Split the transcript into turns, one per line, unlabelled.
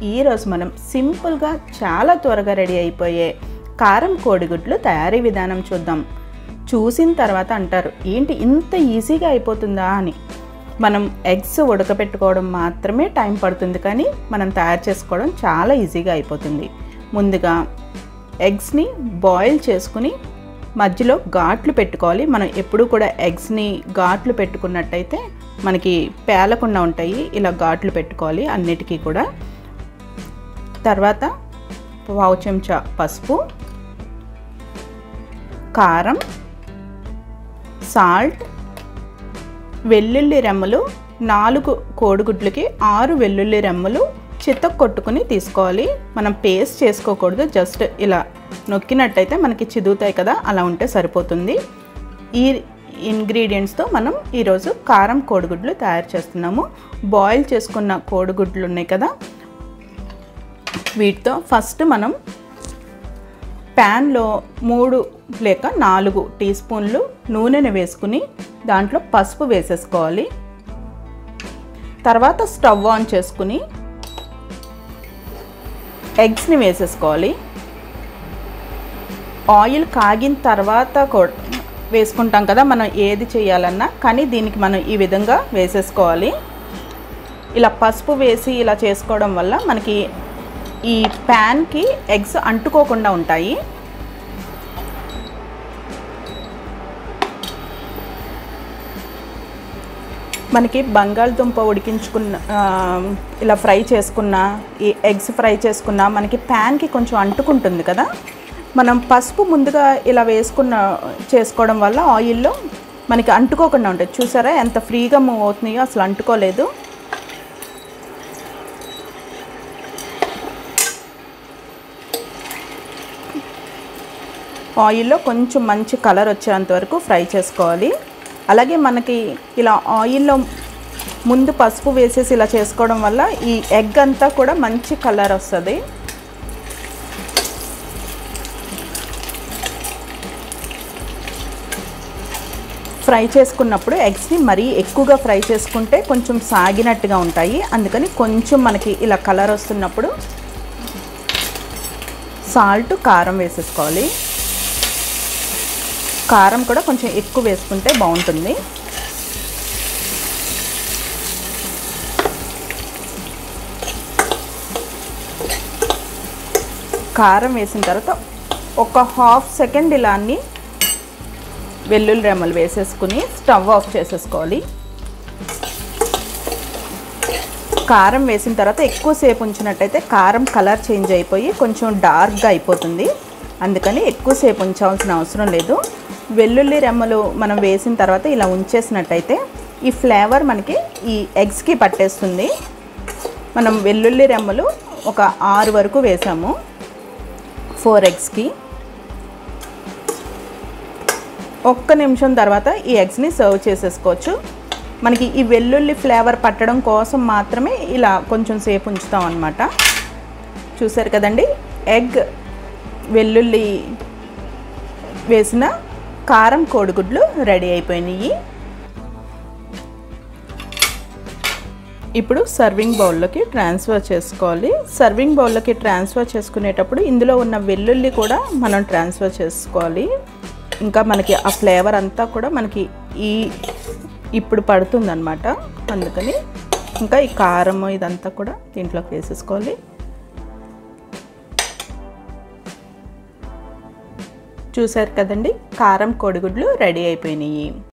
ఈరోజు మనం సింపుల్గా చాలా త్వరగా రెడీ అయిపోయే కారం కోడిగుడ్లు తయారీ విధానం చూద్దాం చూసిన తర్వాత అంటారు ఏంటి ఇంత ఈజీగా అయిపోతుందా అని మనం ఎగ్స్ ఉడకపెట్టుకోవడం మాత్రమే టైం పడుతుంది కానీ మనం తయారు చేసుకోవడం చాలా ఈజీగా అయిపోతుంది ముందుగా ఎగ్స్ని బాయిల్ చేసుకుని మధ్యలో ఘాట్లు పెట్టుకోవాలి మనం ఎప్పుడు కూడా ఎగ్స్ని ఘాట్లు పెట్టుకున్నట్టయితే మనకి పేలకుండా ఉంటాయి ఇలా ఘాట్లు పెట్టుకోవాలి అన్నిటికీ కూడా తర్వాత పావు చెంచా పసుపు కారం సాల్ట్ వెల్లుల్లి రెమ్మలు నాలుగు కోడిగుడ్లకి ఆరు వెల్లుల్లి రెమ్మలు చిత్త కొట్టుకుని తీసుకోవాలి మనం పేస్ట్ చేసుకోకూడదు జస్ట్ ఇలా నొక్కినట్టయితే మనకి చిదుగుతాయి కదా అలా ఉంటే సరిపోతుంది ఈ ఇంగ్రీడియంట్స్తో మనం ఈరోజు కారం కోడిగుడ్లు తయారు చేస్తున్నాము బాయిల్ చేసుకున్న కోడిగుడ్లు ఉన్నాయి కదా వీటితో ఫస్ట్ మనం ప్యాన్లో మూడు లేక నాలుగు టీ స్పూన్లు నూనెను వేసుకుని దాంట్లో పసుపు వేసేసుకోవాలి తర్వాత స్టవ్ ఆన్ చేసుకుని ఎగ్స్ని వేసేసుకోవాలి ఆయిల్ కాగిన తర్వాత కూడా వేసుకుంటాం కదా మనం ఏది చేయాలన్నా కానీ దీనికి మనం ఈ విధంగా వేసేసుకోవాలి ఇలా పసుపు వేసి ఇలా చేసుకోవడం వల్ల మనకి ఈ ప్యాన్కి ఎగ్స్ అంటుకోకుండా ఉంటాయి మనకి బంగాళదుంప ఉడికించుకున్న ఇలా ఫ్రై చేసుకున్న ఈ ఎగ్స్ ఫ్రై చేసుకున్న మనకి ప్యాన్కి కొంచెం అంటుకుంటుంది కదా మనం పసుపు ముందుగా ఇలా వేసుకున్న చేసుకోవడం వల్ల ఆయిల్లో మనకి అంటుకోకుండా ఉంటుంది చూసారా ఎంత ఫ్రీగా మూవ్ అవుతున్నాయో అసలు అంటుకోలేదు ఆయిల్లో కొంచెం మంచి కలర్ వచ్చేంత వరకు ఫ్రై చేసుకోవాలి అలాగే మనకి ఇలా ఆయిల్లో ముందు పసుపు వేసేసి ఇలా చేసుకోవడం వల్ల ఈ ఎగ్ అంతా కూడా మంచి కలర్ వస్తుంది ఫ్రై చేసుకున్నప్పుడు ఎగ్స్ని మరీ ఎక్కువగా ఫ్రై చేసుకుంటే కొంచెం సాగినట్టుగా ఉంటాయి అందుకని కొంచెం మనకి ఇలా కలర్ వస్తున్నప్పుడు సాల్ట్ కారం వేసేసుకోవాలి కారం కూడా కొంచెం ఎక్కువ వేసుకుంటే బాగుంటుంది కారం వేసిన తర్వాత ఒక హాఫ్ సెకండ్ ఇలా అన్ని వెల్లుల్లి రెమ్మలు వేసేసుకుని స్టవ్ ఆఫ్ చేసేసుకోవాలి కారం వేసిన తర్వాత ఎక్కువసేపు ఉంచినట్టయితే కారం కలర్ చేంజ్ అయిపోయి కొంచెం డార్క్గా అయిపోతుంది అందుకని ఎక్కువసేపు ఉంచాల్సిన అవసరం లేదు వెల్లుల్లి రెమ్మలు మనం వేసిన తర్వాత ఇలా ఉంచేసినట్టయితే ఈ ఫ్లేవర్ మనకి ఈ ఎగ్స్కి పట్టేస్తుంది మనం వెల్లుల్లి రెమ్మలు ఒక ఆరు వరకు వేసాము ఫోర్ ఎగ్స్కి ఒక్క నిమిషం తర్వాత ఈ ఎగ్స్ని సర్వ్ చేసేసుకోవచ్చు మనకి ఈ వెల్లుల్లి ఫ్లేవర్ పట్టడం కోసం మాత్రమే ఇలా కొంచెం సేపు ఉంచుతాం అనమాట చూసారు కదండి ఎగ్ వెల్లుల్లి వేసిన కారం కోడిగుడ్లు రెడీ అయిపోయినాయి ఇప్పుడు సర్వింగ్ బౌల్లోకి ట్రాన్స్ఫర్ చేసుకోవాలి సర్వింగ్ బౌల్లోకి ట్రాన్స్ఫర్ చేసుకునేటప్పుడు ఇందులో ఉన్న వెల్లుల్లి కూడా మనం ట్రాన్స్ఫర్ చేసుకోవాలి ఇంకా మనకి ఆ ఫ్లేవర్ అంతా కూడా మనకి ఈ ఇప్పుడు పడుతుందన్నమాట అందుకని ఇంకా ఈ కారం ఇదంతా కూడా దీంట్లోకి వేసేసుకోవాలి చూసారు కదండి కారం కోడిగుడ్లు రెడీ అయిపోయినాయి